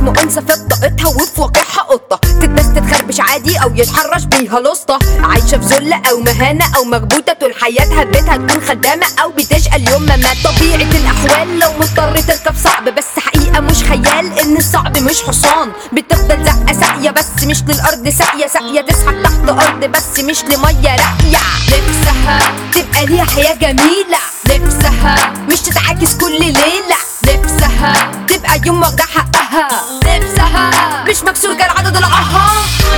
اسمه انثى في بطاقتها وفي واقعها قطه تدس تتخربش عادي او يتحرش بيها لسطه عايشه في ذله او مهانه او مكبوته طول حياتها بيتها تكون خدامه او بتشقى اليوم ما مات طبيعه الاحوال لو مضطر تركب صعب بس حقيقه مش خيال ان الصعب مش حصان بتفضل زقه ساقيه بس مش للارض ساقيه ساقيه تسحب تحت ارض بس مش لميه راقيه نفسها تبقى ليها حياه جميله نفسها مش تتعاكس كل ليله نفسها تبقى يوم واخده حقها نفسها مش مكسور كان عدد العها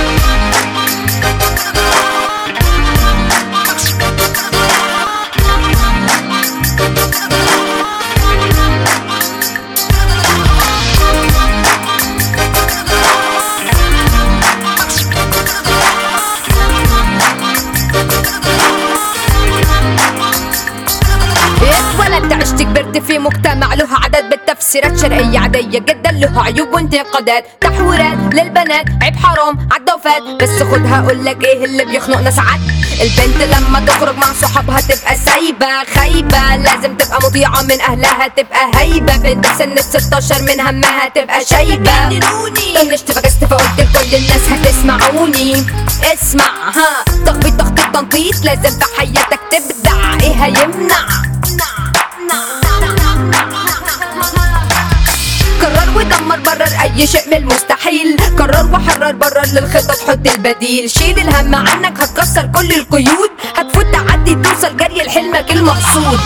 اتولدت عشت كبرت في مجتمع له عدد بالتفسيرات شرقية عادية جدا له عيوب وانتقادات تحويرات للبنات عيب حرام عدى وفات بس خدها اقول لك ايه اللي بيخنقنا ساعات البنت لما تخرج مع صحابها تبقى سايبة خايبة لازم تبقى مطيعة من اهلها تبقى هايبة بنت في سن ال 16 من همها تبقى شايبة طنشت فكست فقلت لكل الناس هتسمعوني اسمع ها تخبيط تخطيط تنطيط لازم في حياتك تبدع ايه هيمنع قرر ودمر برر اي شيء من المستحيل قرر وحرر برر للخطط حط البديل شيل الهم عنك هتكسر كل القيود هتفوت تعدي توصل جري لحلمك المقصود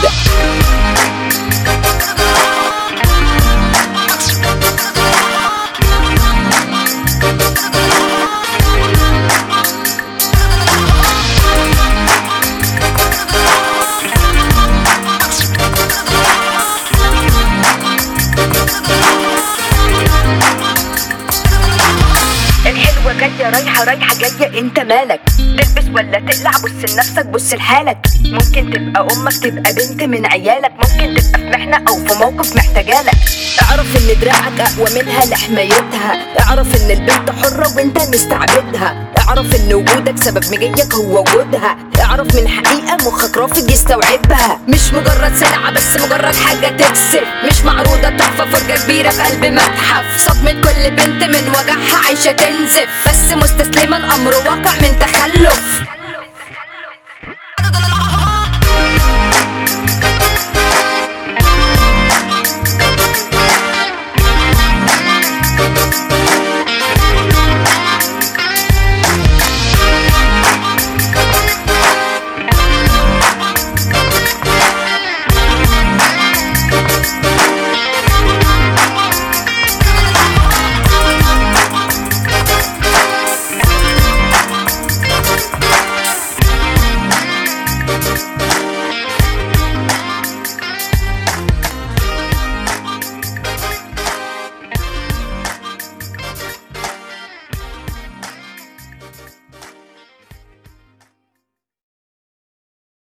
الحلوة جاية رايحة رايحة جاية انت مالك تلبس ولا تقلع بص لنفسك بص لحالك ممكن تبقى امك تبقى بنت من عيالك ممكن تبقى في محنة او في موقف محتاجالك اعرف ان دراعك اقوى منها لحمايتها اعرف ان البنت حرة وانت مستعبدها اعرف ان وجودك سبب مجيك هو وجودها اعرف من حقيقة مخك رافض يستوعبها مش مجرد سلعة بس مجرد حاجة تكسب مش معروضة تحفة فرجة كبيرة في قلب متحف صدمة كل بنت من وجعها عايشة تنزف بس مستسلمة الامر واقع من تخلف